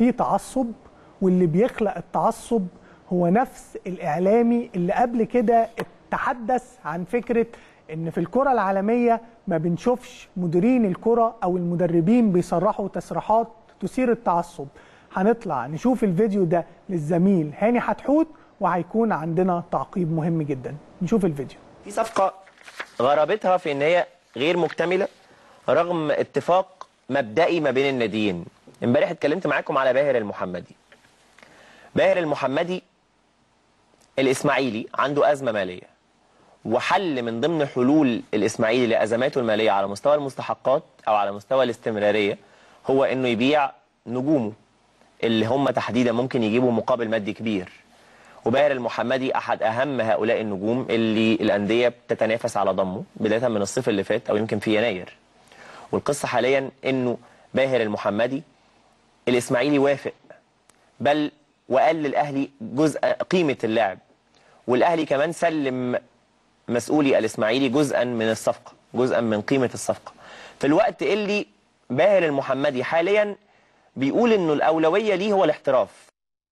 في تعصب واللي بيخلق التعصب هو نفس الاعلامي اللي قبل كده تحدث عن فكره ان في الكره العالميه ما بنشوفش مديرين الكره او المدربين بيصرحوا تصريحات تثير التعصب هنطلع نشوف الفيديو ده للزميل هاني حتحوت وهيكون عندنا تعقيب مهم جدا نشوف الفيديو في صفقة غرابتها في ان هي غير مكتملة رغم اتفاق مبدئي ما بين الناديين امبارح اتكلمت معاكم على باهر المحمدي باهر المحمدي الاسماعيلي عنده ازمة مالية وحل من ضمن حلول الاسماعيلي لازماته المالية على مستوى المستحقات او على مستوى الاستمرارية هو انه يبيع نجومه اللي هم تحديدا ممكن يجيبوا مقابل مادي كبير وباهر المحمدي احد اهم هؤلاء النجوم اللي الانديه بتتنافس على ضمه بدايه من الصيف اللي فات او يمكن في يناير والقصه حاليا انه باهر المحمدي الاسماعيلي وافق بل وقال للاهلي جزء قيمه اللاعب والاهلي كمان سلم مسؤولي الاسماعيلي جزءا من الصفقه جزءا من قيمه الصفقه في الوقت اللي باهر المحمدي حاليا بيقول انه الاولويه ليه هو الاحتراف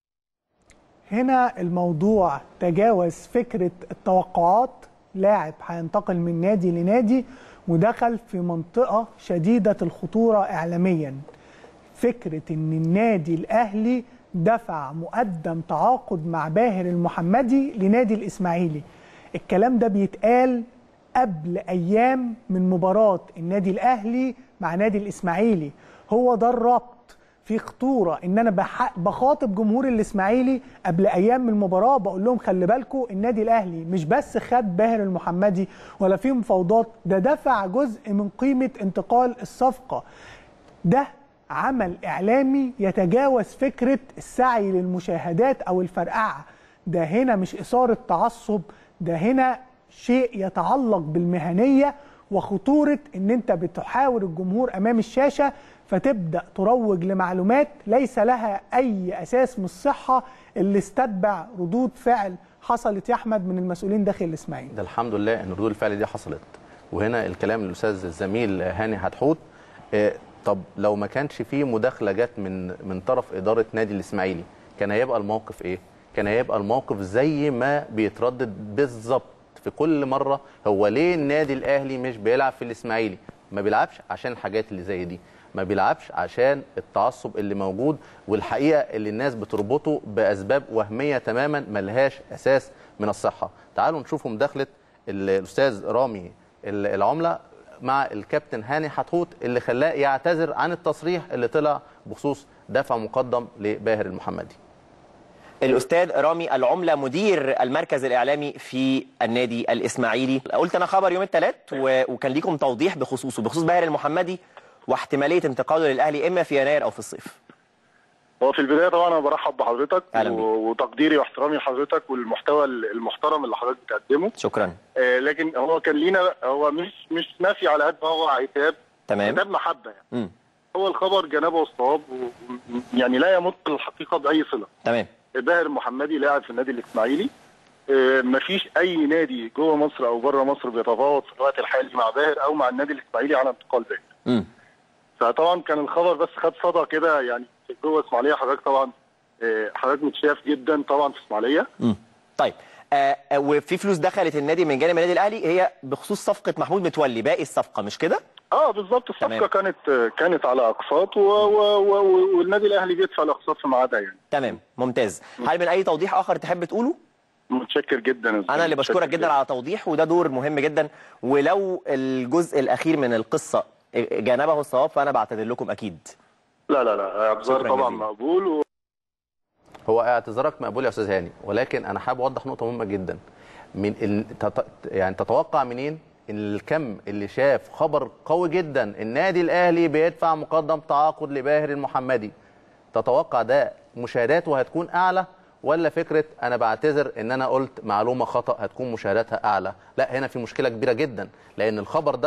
هنا الموضوع تجاوز فكرة التوقعات لاعب هينتقل من نادي لنادي ودخل في منطقة شديدة الخطورة إعلاميا فكرة إن النادي الأهلي دفع مقدم تعاقد مع باهر المحمدي لنادي الإسماعيلي الكلام ده بيتقال قبل أيام من مباراة النادي الأهلي مع نادي الإسماعيلي هو ده الربط في خطوره ان انا بح- بخاطب جمهور الاسماعيلي قبل ايام من المباراه بقول لهم خلي بالكم النادي الاهلي مش بس خد باهر المحمدي ولا في مفاوضات ده دفع جزء من قيمه انتقال الصفقه ده عمل اعلامي يتجاوز فكره السعي للمشاهدات او الفرقعه ده هنا مش اثاره تعصب ده هنا شيء يتعلق بالمهنيه وخطوره ان انت بتحاور الجمهور امام الشاشه فتبدا تروج لمعلومات ليس لها اي اساس من الصحه اللي استتبع ردود فعل حصلت يا احمد من المسؤولين داخل الاسماعيلي ده الحمد لله ان ردود الفعل دي حصلت وهنا الكلام للاستاذ الزميل هاني حتحوت آه، طب لو ما كانش فيه مداخله جت من من طرف اداره نادي الاسماعيلي كان هيبقى الموقف ايه كان هيبقى الموقف زي ما بيتردد بالظبط في كل مره هو ليه النادي الاهلي مش بيلعب في الاسماعيلي ما بيلعبش عشان الحاجات اللي زي دي ما بيلعبش عشان التعصب اللي موجود والحقيقه اللي الناس بتربطه باسباب وهميه تماما ملهاش اساس من الصحه تعالوا نشوفوا مداخله ال- الاستاذ رامي ال- العمله مع الكابتن هاني حتحوت اللي خلاه يعتذر عن التصريح اللي طلع بخصوص دفع مقدم لباهر المحمدي الاستاذ رامي العمله مدير المركز الاعلامي في النادي الاسماعيلي قلت انا خبر يوم الثلاث وكان ليكم توضيح بخصوصه بخصوص باهر المحمدي واحتماليه انتقاله للاهلي اما في يناير او في الصيف هو في البدايه طبعا انا برحب بحضرتك أهلا بيك. و- وتقديري واحترامي لحضرتك والمحتوى المحترم اللي حضرتك بتقدمه شكرا آه لكن هو كان لينا هو مش مش نفي على قد ما هو عتاب تمام عتاب محبه يعني مم. هو الخبر جنابه الصواب و- و- يعني لا يمت الحقيقه باي صله تمام باهر المحمدي لاعب في النادي الاسماعيلي آه، مفيش اي نادي جوه مصر او بره مصر بيتفاوض في الوقت الحالي مع باهر او مع النادي الاسماعيلي على انتقال باهر مم. فطبعا كان الخبر بس خد صدى كده يعني جوه اسماعيليه حضرتك طبعا آه، حضرتك متشاف جدا طبعا في اسماعيليه مم. طيب آه آه، وفي فلوس دخلت النادي من جانب النادي الاهلي هي بخصوص صفقه محمود متولي باقي الصفقه مش كده اه بالظبط تمام. الصفقه كانت آه، كانت على اقساط و- و- و- والنادي الاهلي بيدفع الاقساط في ميعادها يعني تمام ممتاز هل من اي توضيح اخر تحب تقوله متشكر جدا يا زميلي، انا اللي متشكر بشكرك جدا على توضيح وده دور مهم جدا ولو الجزء الاخير من القصه جانبه الصواب فانا بعتذر لكم اكيد لا لا لا اعتذار شكراً طبعا جزيلاً. مقبول و... هو اعتذارك مقبول يا استاذ هاني ولكن انا حابب اوضح نقطه مهمه جدا من ال... تت... يعني تتوقع منين إن الكم اللي شاف خبر قوي جدا النادي الاهلي بيدفع مقدم تعاقد لباهر المحمدي تتوقع ده مشاهداته هتكون اعلى ولا فكره انا بعتذر ان انا قلت معلومه خطا هتكون مشاهداتها اعلى لا هنا في مشكله كبيره جدا لان الخبر ده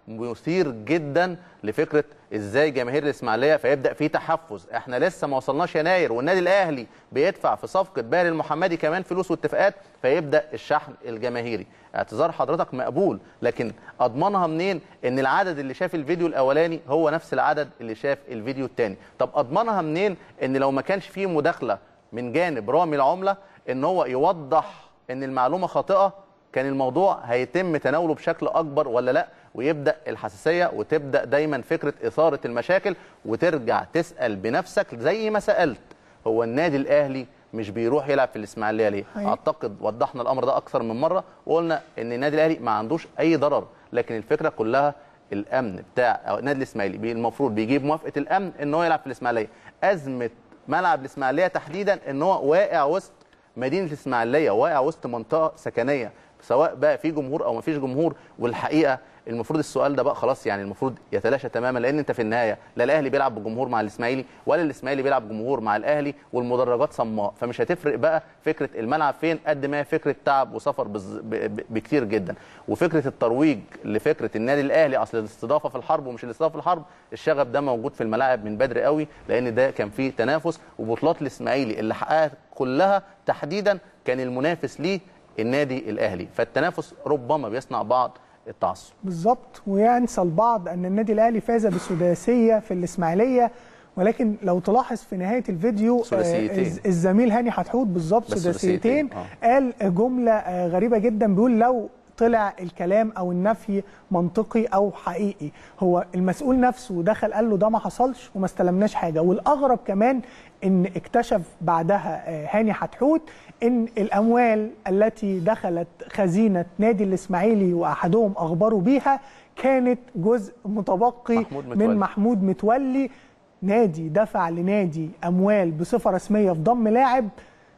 مثير جدا لفكره ازاي جماهير الاسماعيليه فيبدا في تحفز احنا لسه ما وصلناش يناير والنادي الاهلي بيدفع في صفقه باهر المحمدي كمان فلوس واتفاقات فيبدا الشحن الجماهيري اعتذار حضرتك مقبول لكن اضمنها منين ان العدد اللي شاف الفيديو الاولاني هو نفس العدد اللي شاف الفيديو الثاني طب اضمنها منين ان لو ما كانش فيه مداخله من جانب رامي العمله ان هو يوضح ان المعلومه خاطئه كان الموضوع هيتم تناوله بشكل اكبر ولا لا ويبدا الحساسيه وتبدا دايما فكره اثاره المشاكل وترجع تسال بنفسك زي ما سالت هو النادي الاهلي مش بيروح يلعب في الاسماعيليه ليه؟ أيوة. اعتقد وضحنا الامر ده اكثر من مره وقلنا ان النادي الاهلي ما عندوش اي ضرر لكن الفكره كلها الامن بتاع أو النادي الاسماعيلي بي- المفروض بيجيب موافقه الامن ان هو يلعب في الاسماعيليه ازمه ملعب الاسماعيليه تحديدا ان هو واقع وسط مدينه الاسماعيليه واقع وسط منطقه سكنيه سواء بقى في جمهور او ما فيش جمهور والحقيقه المفروض السؤال ده بقى خلاص يعني المفروض يتلاشى تماما لان انت في النهايه لا الاهلي بيلعب بجمهور مع الاسماعيلي ولا الاسماعيلي بيلعب بجمهور مع الاهلي والمدرجات صماء فمش هتفرق بقى فكره الملعب فين قد ما هي فكره تعب وسفر بز- ب- ب- بكتير جدا وفكره الترويج لفكره النادي الاهلي اصل الاستضافه في الحرب ومش الاستضافه في الحرب الشغف ده موجود في الملاعب من بدري قوي لان ده كان فيه تنافس وبطولات الاسماعيلي اللي حققها كلها تحديدا كان المنافس ليه النادي الاهلي فالتنافس ربما بيصنع بعض التعصب بالظبط وينسى البعض ان النادي الاهلي فاز بسداسيه في الاسماعيليه ولكن لو تلاحظ في نهايه الفيديو آه، ثلاثيتين. الز- الزميل هاني حتحوت بالظبط بس سداسيتين ثلاثيتين، قال جمله آه، غريبه جدا بيقول لو طلع الكلام او النفي منطقي او حقيقي هو المسؤول نفسه دخل قال له ده ما حصلش وما استلمناش حاجه والاغرب كمان ان اكتشف بعدها آه، هاني حتحوت ان الاموال التي دخلت خزينه نادي الاسماعيلي واحدهم اخبروا بيها كانت جزء متبقي محمود متولي. من محمود متولي نادي دفع لنادي اموال بصفه رسميه في ضم لاعب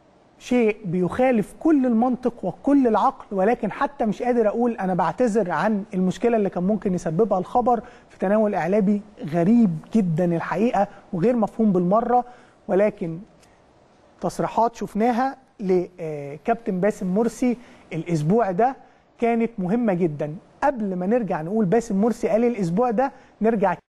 شيء بيخالف كل المنطق وكل العقل ولكن حتى مش قادر اقول انا بعتذر عن المشكله اللي كان ممكن يسببها الخبر في تناول اعلامي غريب جدا الحقيقه وغير مفهوم بالمره ولكن تصريحات شفناها لكابتن باسم مرسي الاسبوع ده كانت مهمه جدا قبل ما نرجع نقول باسم مرسي قال إيه الاسبوع ده نرجع